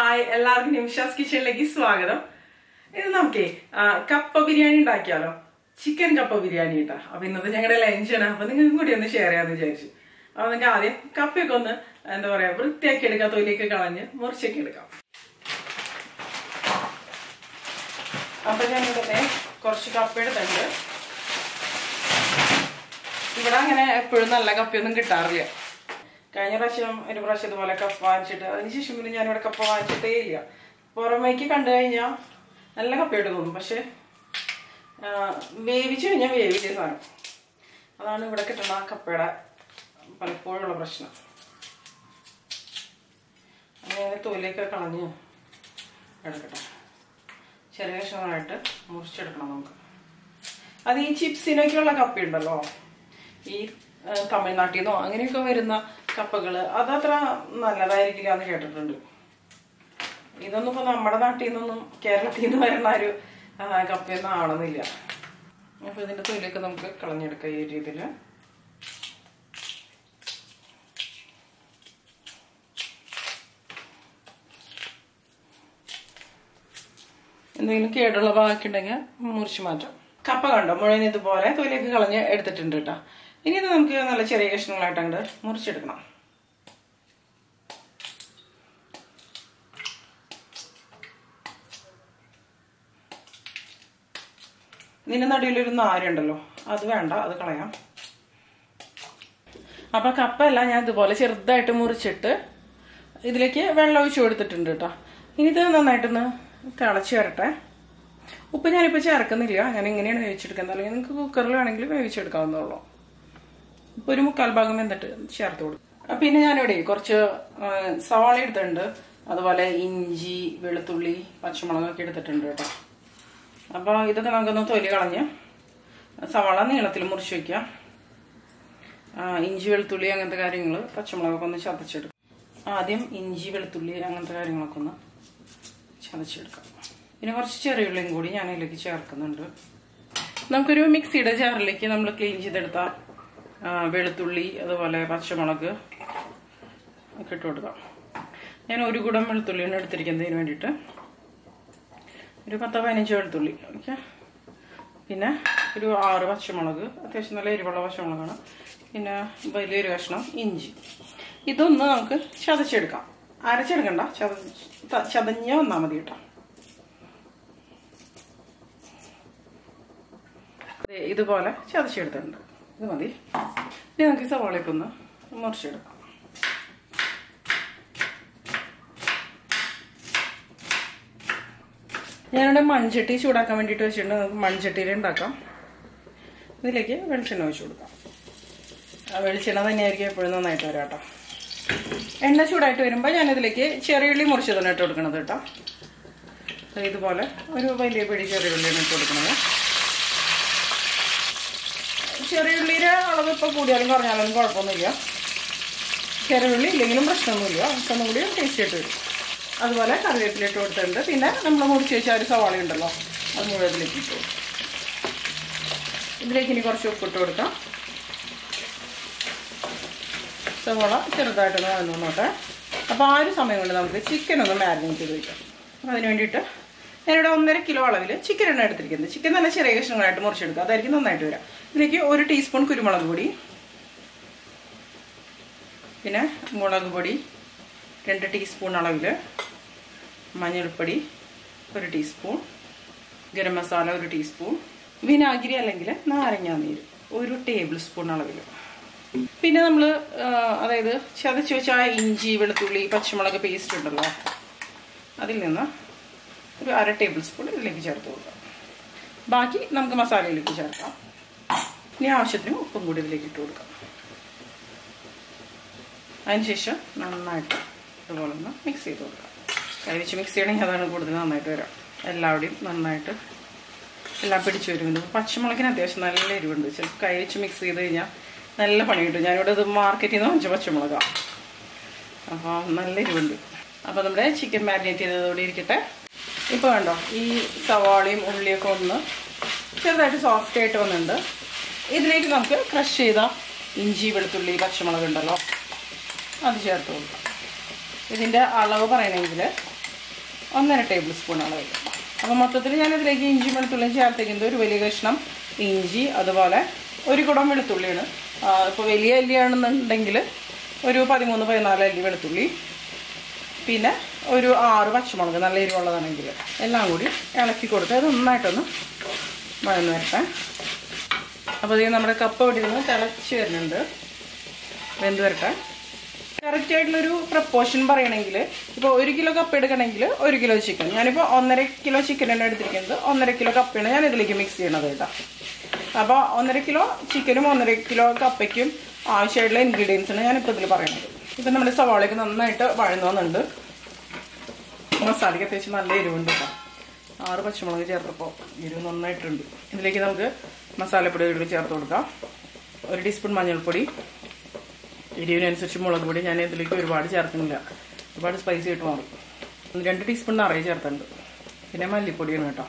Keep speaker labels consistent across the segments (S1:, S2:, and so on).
S1: Hi എല്ലാവർക്കും നിമിഷാസ് കിച്ചണിലേക്ക് സ്വാഗതം ഇത് നമുക്കേ ആ, കപ്പ ബിരിയാണി ഉണ്ടാക്കിയാലോ ചിക്കൻ കപ്പ ബിരിയാണി ഇട്ടാ അപ്പൊ ഇന്നത്തെ ഞങ്ങളുടെ ലഞ്ചാണ് അപ്പൊ നിങ്ങൾക്കും കൂടി ഒന്ന് ഷെയർ ചെയ്യാന്ന് വിചാരിച്ചു അപ്പൊ നിങ്ങൾക്ക് ആദ്യം കപ്പയൊക്കെ ഒന്ന് എന്താ പറയാ വൃത്തിയാക്കി എടുക്കാം തൊലിയൊക്കെ കളഞ്ഞ് മുറിച്ചൊക്കെ എടുക്കാം അപ്പൊ ഞാൻ ഇവിടെ കുറച്ച് കപ്പ എടുത്തിട്ടുണ്ട് ഇവിടെ അങ്ങനെ എപ്പോഴും നല്ല കപ്പയൊന്നും കിട്ടാറില്ല കഴിഞ്ഞ പ്രാവശ്യം ഒരു പ്രാവശ്യം ഇതുപോലെ കപ്പ വാങ്ങിച്ചിട്ട് അതിനുശേഷം പിന്നെ ഞാനിവിടെ കപ്പ വാങ്ങിച്ചിട്ടേ ഇല്ല പുറമേക്ക് കണ്ടു കഴിഞ്ഞാൽ നല്ല കപ്പയായിട്ട് തോന്നും പക്ഷെ ആ, വേവിച്ച് കഴിഞ്ഞാൽ വേവിച്ച സാധനം അതാണ് ഇവിടെ കിട്ടുന്ന ആ കപ്പയുടെ പലപ്പോഴുള്ള പ്രശ്നം അങ്ങനെ തൊലിയൊക്കെ കളഞ്ഞ് എടുക്കട്ടെ ചെറിയ കഷ്ണങ്ങളായിട്ട് മുറിച്ചെടുക്കണം നമുക്ക് അത് ഈ ചിപ്സിനൊക്കെയുള്ള കപ്പയുണ്ടല്ലോ ഈ ആ, തമിഴ്നാട്ടിൽ നിന്നോ അങ്ങനെയൊക്കെ വരുന്ന കപ്പകള് അതത്ര നല്ലതായിരിക്കില്ല എന്ന് കേട്ടിട്ടുണ്ട് ഇതൊന്നും ഇപ്പൊ നമ്മുടെ നാട്ടിൽ നിന്നൊന്നും കേരളത്തിൽ നിന്ന് വരുന്ന ഒരു ആ, കപ്പയൊന്നും ആണെന്നില്ല അപ്പൊ ഇതിന്റെ തൊലിയൊക്കെ നമുക്ക് കളഞ്ഞെടുക്കാം ഈ രീതിയില് എന്തെങ്കിലും കേടുള്ള ഭാഗമൊക്കെ ഉണ്ടെങ്കിൽ മുറിച്ച് മാറ്റാം കപ്പ കണ്ടോ മുഴുവൻ ഇതുപോലെ തൊലിയൊക്കെ കളഞ്ഞ് എടുത്തിട്ടുണ്ട് കേട്ടോ ഇനി ഇത് നമുക്ക് നല്ല ചെറിയ കഷ്ണങ്ങളായിട്ട് അങ്ങോട്ട് മുറിച്ചെടുക്കണം ഇതിന്റെ നടുവിലൊരു നാരുണ്ടല്ലോ അത് വേണ്ട അത് കളയാം അപ്പൊ കപ്പയെല്ലാം ഞാൻ ഇതുപോലെ ചെറുതായിട്ട് മുറിച്ചിട്ട് ഇതിലേക്ക് വെള്ളം ഒഴിച്ചു കൊടുത്തിട്ടുണ്ട് കേട്ടോ ഇനി ഇത് നന്നായിട്ടൊന്ന് തിളച്ച് വരട്ടെ ഉപ്പ് ഞാനിപ്പോൾ ചേർക്കുന്നില്ല ഞാൻ ഇങ്ങനെയാണ് വേവിച്ചെടുക്കുന്നത് അല്ലെങ്കിൽ നിങ്ങൾക്ക് കുക്കറിലാണെങ്കിൽ വേവിച്ചെടുക്കാവുന്നുള്ളൂ ഇപ്പൊ ഒരു മുക്കാൽ ഭാഗം വെന്തിട്ട് ചേർത്ത് കൊടുക്കും ആ, പിന്നെ ഞാനിവിടെ കുറച്ച് ആ, സവാള എടുത്തിട്ടുണ്ട് അതുപോലെ ഇഞ്ചി വെളുത്തുള്ളി പച്ചമുളകൊക്കെ എടുത്തിട്ടുണ്ട് കേട്ടോ അപ്പോൾ ഇതൊക്കെ നമുക്കൊന്ന് തൊലി കളഞ്ഞ് സവാള നീളത്തിൽ മുറിച്ച് വയ്ക്കാം ആ, ഇഞ്ചി വെളുത്തുള്ളി അങ്ങനത്തെ കാര്യങ്ങൾ പച്ചമുളകൊക്കെ ഒന്ന് ചതച്ചെടുക്കും ആദ്യം ഇഞ്ചി വെളുത്തുള്ളി അങ്ങനത്തെ കാര്യങ്ങളൊക്കെ ഒന്ന് ചതച്ചെടുക്കാം പിന്നെ കുറച്ച് ചെറിയുള്ളിയും കൂടി ഞാൻ ഇതിലേക്ക് ചേർക്കുന്നുണ്ട് നമുക്കൊരു മിക്സിയുടെ ജാറിലേക്ക് നമ്മൾ ക്ലീൻ ചെയ്തെടുത്ത ആ, വെളുത്തുള്ളി അതുപോലെ പച്ചമുളക് ഒക്കെ ഇട്ട് കൊടുക്കാം ഞാൻ ഒരു കുടം വെളുത്തുള്ളിയാണ് എടുത്തിരിക്കുന്നതിന് വേണ്ടിയിട്ട് ഒരു പത്തോ പതിനഞ്ച് വെളുത്തുള്ളി ഓക്കെ പിന്നെ ഒരു ആറ് പച്ചമുളക് അത്യാവശ്യം നല്ല എരിവുള്ള പച്ചമുളകാണ് പിന്നെ വലിയൊരു കഷ്ണം ഇഞ്ചി ഇതൊന്ന് നമുക്ക് ചതച്ചെടുക്കാം അരച്ചെടുക്കണ്ട ചത ത- ചതഞ്ഞ് വന്നാൽ മതി കേട്ടോ ദേ ഇതുപോലെ ചതച്ചെടുത്തിട്ടുണ്ട് ഇത് മതി ഇനി നമുക്ക് ഈ സവാളയൊക്കെ ഒന്ന് മുറിച്ചെടുക്കാം ഞാനിവിടെ മൺചട്ടി ചൂടാക്കാൻ വേണ്ടിയിട്ട് വെച്ചിട്ടുണ്ട് നമുക്ക് മൺചട്ടിയിൽ ഉണ്ടാക്കാം ഇതിലേക്ക് വെളിച്ചെണ്ണ ഒഴിച്ചു കൊടുക്കാം ആ വെളിച്ചെണ്ണ തന്നെയായിരിക്കും എപ്പോഴും നന്നായിട്ട് വരാം കേട്ടോ എണ്ണ ചൂടായിട്ട് വരുമ്പോൾ ഞാനിതിലേക്ക് ചെറിയുള്ളി മുറിച്ച് തന്നെ ഇട്ട് കൊടുക്കണത് കേട്ടോ ദേ ഇതുപോലെ ഒരു വലിയ പിടി ചെറിയുള്ളിയാണ് ഇട്ട് കൊടുക്കണത് ചെറിയുള്ളിയുടെ അളവ് ഇപ്പോൾ കൂടിയാലും കുറഞ്ഞാലും കുഴപ്പമൊന്നുമില്ല ചെറിയുള്ളി ഇല്ലെങ്കിലും പ്രശ്നമൊന്നുമില്ല പക്ഷെ ഒന്നും കൂടി ടേസ്റ്റ് ആയിട്ട് വരും അതുപോലെ കറിവേപ്പില ഇട്ട് കൊടുത്തിട്ടുണ്ട് പിന്നെ നമ്മൾ മുറിച്ച് വെച്ച ഒരു സവാള ഉണ്ടല്ലോ അത് മുഴുവൻ ഇതിലേക്ക് ഇട്ട് കൊടുക്കും ഇതിലേക്ക് ഇനി കുറച്ച് ഉപ്പിട്ട് കൊടുക്കാം സവാള ചെറുതായിട്ടൊന്ന് വന്നു നോട്ടെ അപ്പോൾ ആ ഒരു സമയം കൊണ്ട് നമുക്ക് ചിക്കൻ ഒന്ന് മാരിനേറ്റ് ചെയ്ത് വയ്ക്കാം അപ്പോൾ അതിന് വേണ്ടിയിട്ട് ഞാനിവിടെ ഒന്നര കിലോ അളവിൽ ചിക്കനാണ് എടുത്തിരിക്കുന്നത് ചിക്കൻ നല്ല ചെറിയ കഷ്ണങ്ങളായിട്ട് മുറിച്ചെടുക്കുക അതായിരിക്കും നന്നായിട്ട് വരാം ഇതിലേക്ക് ഒരു ടീസ്പൂൺ കുരുമുളക് പൊടി പിന്നെ മുളക് പൊടി രണ്ട് ടീസ്പൂൺ അളവിൽ മഞ്ഞൾപ്പൊടി ഒരു ടീസ്പൂൺ ഗരം മസാല ഒരു ടീസ്പൂൺ വിനാഗിരി അല്ലെങ്കിൽ നാരങ്ങാ നീര് ഒരു ടേബിൾ സ്പൂൺ അളവിൽ പിന്നെ നമ്മൾ അതായത് ചതച്ച് വെച്ച ആ ഇഞ്ചി വെളുത്തുള്ളി പച്ചമുളക് പേസ്റ്റ് ഉണ്ടല്ലോ അതിൽ നിന്ന് ഒരു അര ടേബിൾ സ്പൂൺ ഇതിലേക്ക് ചേർത്ത് കൊടുക്കാം ബാക്കി നമുക്ക് മസാലയിലേക്ക് ചേർക്കാം ഇനി ആവശ്യത്തിന് ഉപ്പും കൂടി ഇതിലേക്ക് ഇട്ട് കൊടുക്കാം അതിനുശേഷം നന്നായിട്ട് ഇതുപോലെ ഒന്ന് മിക്സ് ചെയ്ത് കൊടുക്കാം കൈ വെച്ച് മിക്സ് ചെയ്യണമെങ്കിൽ അതാണ് കൂടുതൽ നന്നായിട്ട് വരാം എല്ലാവിടെയും നന്നായിട്ട് എല്ലാം പിടിച്ചു വരുന്നുണ്ട് പച്ചമുളകിന് അത്യാവശ്യം നല്ല എരിവുണ്ട് ചിലപ്പോൾ കൈ വെച്ച് മിക്സ് ചെയ്ത് കഴിഞ്ഞാൽ നല്ല പണി കിട്ടും ഞാനിവിടെ ഇത് മാർക്കറ്റിൽ നിന്ന് വാങ്ങിച്ച പച്ചമുളകാണ് അപ്പോൾ നല്ല എരിവുണ്ട് അപ്പോൾ നമ്മുടെ ചിക്കൻ മാരിനേറ്റ് ചെയ്തതോടെ ഇരിക്കട്ടെ ഇപ്പോൾ കണ്ടോ ഈ സവാളയും ഉള്ളിയൊക്കെ ഒന്ന് ചെറുതായിട്ട് സോഫ്റ്റ് ആയിട്ട് വന്നിട്ടുണ്ട് ഇതിലേക്ക് നമുക്ക് ക്രഷ് ചെയ്ത ഇഞ്ചി വെളുത്തുള്ളി പച്ചമുളക് ഉണ്ടല്ലോ അത് ചേർത്ത് കൊടുക്കാം ഇതിൻ്റെ അളവ് പറയണമെങ്കിൽ ഒന്നര ടേബിൾ സ്പൂൺ അളവിൽ അപ്പോൾ മൊത്തത്തിൽ ഞാൻ ഇതിലേക്ക് ഇഞ്ചി വെളുത്തുള്ളിയും ചേർത്തിരിക്കുന്നത് ഒരു വലിയ കഷ്ണം ഇഞ്ചി അതുപോലെ ഒരു കുടം വെളുത്തുള്ളിയാണ് ഇപ്പോൾ വലിയ അല്ലിയാണെന്നുണ്ടെങ്കിൽ ഒരു പതിമൂന്ന് പതിനാല് അല്ലി വെളുത്തുള്ളി പിന്നെ ഒരു ആറ് പച്ചമുളക് നല്ല എരിവുള്ളതാണെങ്കിൽ എല്ലാം കൂടി ഇളക്കി കൊടുത്ത് അത് നന്നായിട്ടൊന്ന് വഴന്ന് വരട്ടെ അപ്പോൾ ഇത് നമ്മുടെ കപ്പ ഇവിടെ നിന്ന് തിളച്ച് വരുന്നുണ്ട് വെന്ത് വരട്ടെ കറക്റ്റ് ആയിട്ടുള്ളൊരു പ്രപ്പോർഷൻ പറയണമെങ്കിൽ ഇപ്പോൾ ഒരു കിലോ കപ്പ എടുക്കണമെങ്കിൽ ഒരു കിലോ ചിക്കൻ ഞാനിപ്പോൾ ഒന്നര കിലോ ചിക്കനാണ് എടുത്തിരിക്കുന്നത് ഒന്നര കിലോ കപ്പയാണ് ഞാൻ ഇതിലേക്ക് മിക്സ് ചെയ്യണത് കേട്ടോ അപ്പോൾ ഒന്നര കിലോ ചിക്കനും ഒന്നര കിലോ കപ്പയ്ക്കും ആവശ്യമായിട്ടുള്ള ഇൻഗ്രീഡിയൻസാണ് ഞാനിപ്പോൾ ഇതിൽ പറയുന്നത് ഇപ്പം നമ്മുടെ സവാളയ്ക്ക് നന്നായിട്ട് വഴന്നു വന്നിട്ടുണ്ട് മസാലയ്ക്ക് അത്യാവശ്യം നല്ല എരിവുണ്ട് കേട്ടോ ആറ് പച്ചമുളക് ചേർത്തപ്പോൾ എരിവ് നന്നായിട്ടുണ്ട് ഇതിലേക്ക് നമുക്ക് മസാലപ്പൊടികൾ ചേർത്ത് കൊടുക്കാം ഒരു ടീസ്പൂൺ മഞ്ഞൾപ്പൊടി എരിവിനനുസരിച്ച് മുളക് പൊടി ഞാൻ ഇതിലേക്ക് ഒരുപാട് ചേർക്കുന്നില്ല ഒരുപാട് സ്പൈസി ആയിട്ട് മാറും ഒന്ന് രണ്ട് ടീസ്പൂൺ നിറയെ ചേർത്തുണ്ട് പിന്നെ മല്ലിപ്പൊടിയാണ് കേട്ടോ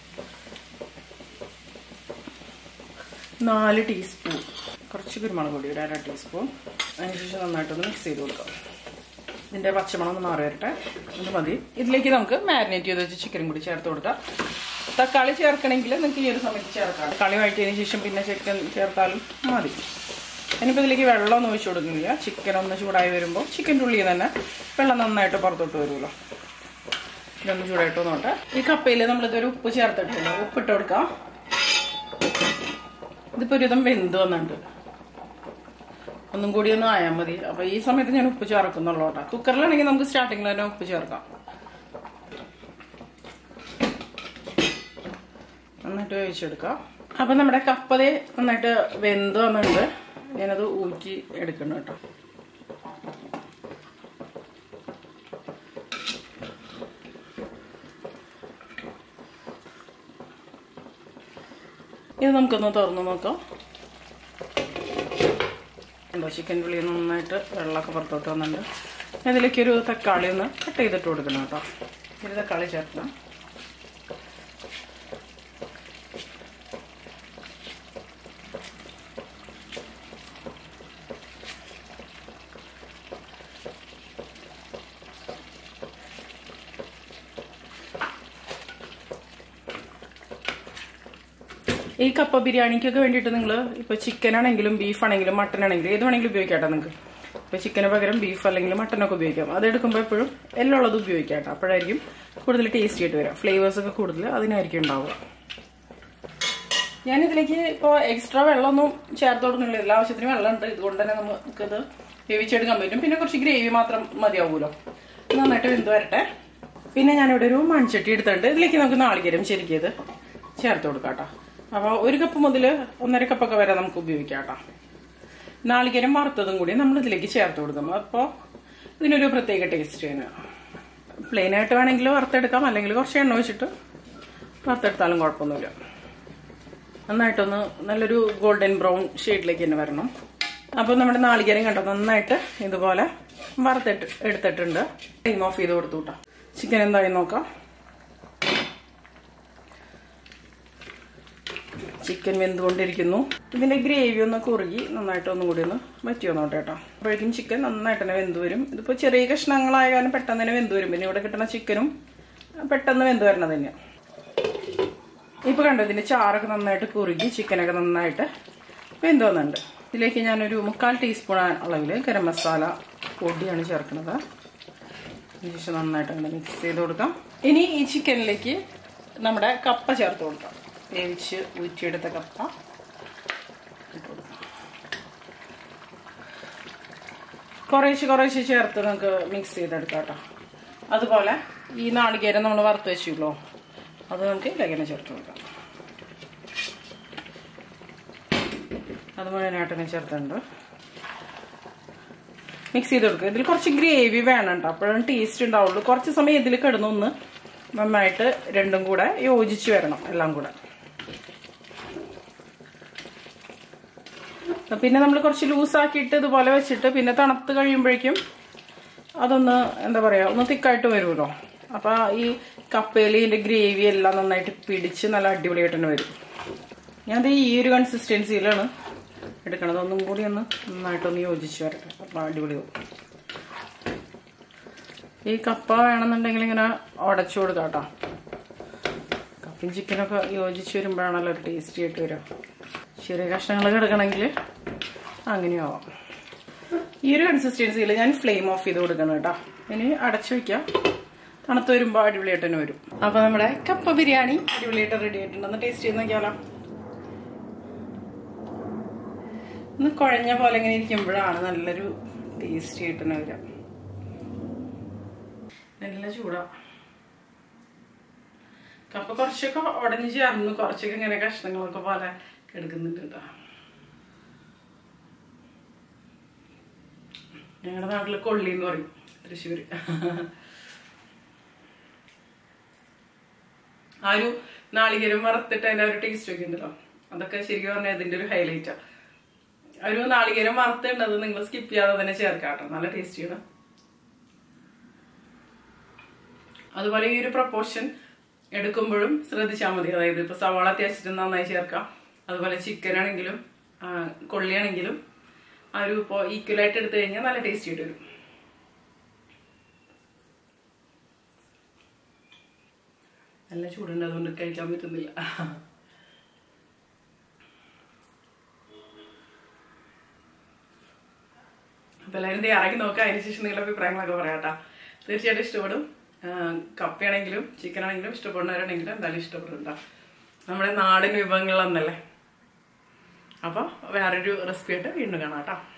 S1: നാല് ടീസ്പൂൺ കുറച്ച് കുരുമുളക് പൊടി ഒരു അര ടീസ്പൂൺ അതിനുശേഷം നന്നായിട്ടൊന്ന് മിക്സ് ചെയ്ത് കൊടുക്കാം ഇതിൻ്റെ പച്ചമണം ഒന്ന് മാറി വരട്ടെ ഇത് മതി ഇതിലേക്ക് നമുക്ക് മാരിനേറ്റ് ചെയ്ത് വെച്ച് ചിക്കനും കൂടി ചേർത്ത് കൊടുക്കാം തക്കാളി ചേർക്കണമെങ്കിൽ നിങ്ങൾക്ക് ഈ ഒരു സമയത്ത് ചേർക്കാം തക്കാളി വഴറ്റിയതിന് ശേഷം പിന്നെ ചിക്കൻ ചേർത്താലും മതി ഇനിയിപ്പോൾ ഇതിലേക്ക് വെള്ളമൊന്നും ഒഴിച്ചു കൊടുക്കുന്നില്ല ചിക്കൻ ഒന്ന് ചൂടായി വരുമ്പോൾ ചിക്കൻ്റെ ഉള്ളിൽ തന്നെ വെള്ളം നന്നായിട്ട് പുറത്തോട്ട് വരുമല്ലോ ഇതൊന്ന് ചൂടായിട്ട് നോട്ടെ ഈ കപ്പയിൽ നമ്മളിതൊരു ഉപ്പ് ചേർത്തിട്ടില്ല ഉപ്പിട്ട് കൊടുക്കാം ഇതിപ്പോൾ ഒരുവിധം വെന്ത് വന്നിട്ടുണ്ട് ഒന്നും കൂടി ഒന്ന് ആയാൽ മതി അപ്പോൾ ഈ സമയത്ത് ഞാൻ ഉപ്പ് ചേർക്കുന്നുള്ളൂ കേട്ടോ കുക്കറിലാണെങ്കിൽ നമുക്ക് സ്റ്റാർട്ടിങ്ങിൽ തന്നെ ഉപ്പ് ചേർക്കാം നന്നായിട്ട് വേവിച്ചെടുക്കാം അപ്പം നമ്മുടെ കപ്പതേ നന്നായിട്ട് വെന്ത് വന്നിട്ടുണ്ട് ഞാനത് ഊറ്റി എടുക്കണം കേട്ടോ ഇത് നമുക്കൊന്ന് തുറന്ന് നോക്കാം ഉണ്ടോ ചിക്കൻ ഉള്ളി നന്നായിട്ട് വെള്ളമൊക്കെ പുറത്തോട്ട് വന്നിട്ടുണ്ട് അതിലേക്ക് ഒരു തക്കാളി ഒന്ന് കട്ട് ചെയ്തിട്ട് കൊടുക്കണം കേട്ടോ ഒരു തക്കാളി ചേർക്കണം ഈ കപ്പ ബിരിയാണിക്കൊക്കെ വേണ്ടിയിട്ട് നിങ്ങൾ ഇപ്പോൾ ചിക്കൻ ആണെങ്കിലും ബീഫ് ആണെങ്കിലും മട്ടൺ ആണെങ്കിലും ഏത് വേണമെങ്കിലും ഉപയോഗിക്കാട്ടോ നിങ്ങൾക്ക് ഇപ്പോൾ ചിക്കന് പകരം ബീഫ് അല്ലെങ്കിൽ മട്ടനൊക്കെ ഉപയോഗിക്കാം അത് എടുക്കുമ്പോൾ എപ്പോഴും എല്ലുള്ളത് ഉപയോഗിക്കാം കേട്ടോ അപ്പോഴായിരിക്കും കൂടുതൽ ടേസ്റ്റി ആയിട്ട് വരാം ഫ്ലേവേഴ്സ് ഒക്കെ കൂടുതൽ അതിനായിരിക്കും ഉണ്ടാവുക ഞാനിതിലേക്ക് ഇപ്പോൾ എക്സ്ട്രാ വെള്ളമൊന്നും ചേർത്ത് കൊടുക്കുന്നില്ല എല്ലാ ആവശ്യത്തിന് വെള്ളമുണ്ട് ഇതുകൊണ്ട് തന്നെ നമുക്കത് വേവിച്ചെടുക്കാൻ പറ്റും പിന്നെ കുറച്ച് ഗ്രേവി മാത്രം മതിയാവുമല്ലോ നന്നായിട്ട് വെന്ത് വരട്ടെ പിന്നെ ഞാനിവിടെ ഒരു മൺചട്ടി എടുത്തിട്ടുണ്ട് ഇതിലേക്ക് നമുക്ക് നാളികേരം ശരിക്കത് ചേർത്ത് കൊടുക്കാം കേട്ടോ അപ്പോൾ ഒരു കപ്പ് മുതൽ ഒന്നര കപ്പൊക്കെ വരെ നമുക്ക് ഉപയോഗിക്കാം കേട്ടോ നാളികേരം വറുത്തതും കൂടി നമ്മൾ ഇതിലേക്ക് ചേർത്ത് കൊടുക്കും അപ്പോൾ ഇതിനൊരു പ്രത്യേക ടേസ്റ്റിന് പ്ലെയിൻ ആയിട്ട് വേണമെങ്കിൽ വറുത്തെടുക്കാം അല്ലെങ്കിൽ കുറച്ച് എണ്ണ ഒഴിച്ചിട്ട് വറുത്തെടുത്താലും കുഴപ്പമൊന്നുമില്ല നന്നായിട്ടൊന്ന് നല്ലൊരു ഗോൾഡൻ ബ്രൗൺ ഷെയ്ഡിലേക്ക് തന്നെ വരണം അപ്പോൾ നമ്മുടെ നാളികേരം കണ്ടോ നന്നായിട്ട് ഇതുപോലെ വറുത്തിട്ട് എടുത്തിട്ടുണ്ട് ടൈം ഓഫ് ചെയ്ത് കൊടുത്തു കേട്ടോ ചിക്കൻ എന്തായി നോക്കാം ചിക്കൻ വെന്തുകൊണ്ടിരിക്കുന്നു ഇതിന്റെ ഗ്രേവി ഒന്ന് കുറുകി നന്നായിട്ട് ഒന്നും കൂടി ഒന്ന് വറ്റി വന്നോട്ടെ കേട്ടോ അപ്പോഴേക്കും ചിക്കൻ നന്നായിട്ട് തന്നെ വെന്ത് വരും ഇതിപ്പോൾ ചെറിയ കഷ്ണങ്ങളായ കാരണം പെട്ടെന്ന് തന്നെ വെന്ത് വരും പിന്നെ ഇവിടെ കിട്ടുന്ന ചിക്കനും പെട്ടെന്ന് വെന്ത് വരണത് തന്നെയാണ് ഇപ്പൊ കണ്ടോ ഇതിന്റെ ചാറൊക്കെ നന്നായിട്ട് കുറുകി ചിക്കനൊക്കെ നന്നായിട്ട് വെന്ത് വന്നിട്ടുണ്ട് ഇതിലേക്ക് ഞാനൊരു മുക്കാൽ ടീസ്പൂൺ അളവിൽ ഗരം മസാല പൊടിയാണ് ചേർക്കുന്നത് ശേഷം നന്നായിട്ട് അങ്ങനെ മിക്സ് ചെയ്ത് കൊടുക്കാം ഇനി ഈ ചിക്കനിലേക്ക് നമ്മുടെ കപ്പ ചേർത്ത് കൊടുക്കാം വേവിച്ച് ഊറ്റിയെടുത്ത കപ്പ ഇട്ട് കൊടുക്കാം കുറേശ്ശെ കുറേശ്ശെ ചേർത്ത് നമുക്ക് മിക്സ് ചെയ്തെടുക്കാം കേട്ടോ അതുപോലെ ഈ നാളികേരം നമ്മൾ വറുത്ത് വെച്ചില്ലോ അത് നമുക്ക് ഇതിലേക്ക് ചേർത്ത് കൊടുക്കാം അത് മുഴുവനായിട്ട് തന്നെ ചേർത്തുണ്ട് മിക്സ് ചെയ്ത് കൊടുക്കുക ഇതിൽ കുറച്ച് ഗ്രേവി വേണം കേട്ടോ അപ്പോഴാണ് ടേസ്റ്റ് ഉണ്ടാവുള്ളൂ കുറച്ച് സമയം ഇതിൽ കിടന്നൊന്ന് നന്നായിട്ട് രണ്ടും കൂടെ യോജിച്ച് വരണം എല്ലാം കൂടെ പിന്നെ നമ്മൾ കുറച്ച് ലൂസാക്കിയിട്ട് ഇതുപോലെ വെച്ചിട്ട് പിന്നെ തണുത്ത് കഴിയുമ്പോഴേക്കും അതൊന്ന് എന്താ പറയുക ഒന്ന് തിക്കായിട്ട് വരുമല്ലോ അപ്പോൾ ഈ കപ്പയിൽ ഇതിൻ്റെ ഗ്രേവി എല്ലാം നന്നായിട്ട് പിടിച്ച് നല്ല അടിപൊളിയായിട്ട് തന്നെ വരും ഞാനത് ഈ ഒരു കൺസിസ്റ്റൻസിയിലാണ് എടുക്കണത് ഒന്നും കൂടി ഒന്ന് നന്നായിട്ടൊന്ന് യോജിച്ച് വരട്ടെ അപ്പോൾ അടിപൊളിയാവും ഈ കപ്പ വേണമെന്നുണ്ടെങ്കിൽ ഇങ്ങനെ ഉടച്ചു കൊടുക്കാം കേട്ടോ കപ്പയും ചിക്കനൊക്കെ യോജിച്ച് വരുമ്പോഴാണല്ലോ ഒരു ടേസ്റ്റി ആയിട്ട് വരിക ചെറിയ കഷ്ണങ്ങൾ കിടക്കണമെങ്കിൽ അങ്ങനെയാവാം ഈ ഒരു കൺസിസ്റ്റൻസിയിൽ ഞാൻ ഫ്ലെയിം ഓഫ് ചെയ്ത് കൊടുക്കണം കേട്ടോ ഇനി അടച്ചു വയ്ക്കാം തണുത്ത് വരുമ്പോൾ അടിപൊളിയായിട്ട് തന്നെ വരും അപ്പോൾ നമ്മുടെ കപ്പ ബിരിയാണി അടിപൊളിയായിട്ട് റെഡി ആയിട്ടുണ്ടെന്ന് ടേസ്റ്റ് ചെയ്ത് നോക്കിയാലോ ഒന്ന് കുഴഞ്ഞ പോലെ ഇങ്ങനെ ഇരിക്കുമ്പോഴാണ് നല്ലൊരു ടേസ്റ്റി ആയിട്ട് തന്നെ വരിക നല്ല ചൂടാ കപ്പ കുറച്ചൊക്കെ ഉടഞ്ഞു ചേർന്ന് കുറച്ചൊക്കെ ഇങ്ങനെ കഷ്ണങ്ങളൊക്കെ പോലെ എടുക്കുന്നുണ്ട് കേട്ടോ ഞങ്ങളുടെ നാട്ടില് കൊള്ളി എന്ന് പറയും തൃശ്ശൂര് ആ ഒരു നാളികേരം വറുത്തിട്ട് അതിന്റെ ഒരു ടേസ്റ്റ് ഒക്കെ ഉണ്ടല്ലോ അതൊക്കെ ശരിക്കും പറഞ്ഞാൽ ഇതിന്റെ ഒരു ഹൈലൈറ്റാ ഒരു നാളികേരം വറുത്തുണ്ടത് നിങ്ങൾ സ്കിപ്പ് ചെയ്യാതെ തന്നെ ചേർക്കാം കേട്ടോ നല്ല ടേസ്റ്റിയാണ് അതുപോലെ ഈ ഒരു പ്രപ്പോർഷൻ എടുക്കുമ്പോഴും ശ്രദ്ധിച്ചാൽ മതി അതായത് ഇപ്പൊ സവാള അത്യാവശ്യത്തിന് നന്നായി ചേർക്കാം അതുപോലെ ചിക്കൻ ആണെങ്കിലും ആ, കൊള്ളിയാണെങ്കിലും ആ ഒരു ഇപ്പോൾ ഈക്വലായിട്ട് എടുത്തു കഴിഞ്ഞാൽ നല്ല ടേസ്റ്റി ആയിട്ട് വരും നല്ല ചൂടുണ്ട് അതുകൊണ്ട് കഴിക്കാൻ പറ്റുന്നില്ല അപ്പൊ എല്ലാവരും തയ്യാറാക്കി നോക്കുക അതിന് ശേഷം നിങ്ങളുടെ അഭിപ്രായങ്ങളൊക്കെ പറയാട്ടാ തീർച്ചയായിട്ടും ഇഷ്ടപ്പെടും ആ, കപ്പയാണെങ്കിലും ചിക്കൻ ആണെങ്കിലും ഇഷ്ടപ്പെടുന്നവരാണെങ്കിലും എന്തായാലും ഇഷ്ടപ്പെടും ട്ടോ. നമ്മുടെ നാടൻ വിഭവങ്ങളൊന്നല്ലേ അപ്പോൾ വേറൊരു റെസിപ്പി ആയിട്ട് വീണ്ടും കാണാം കേട്ടോ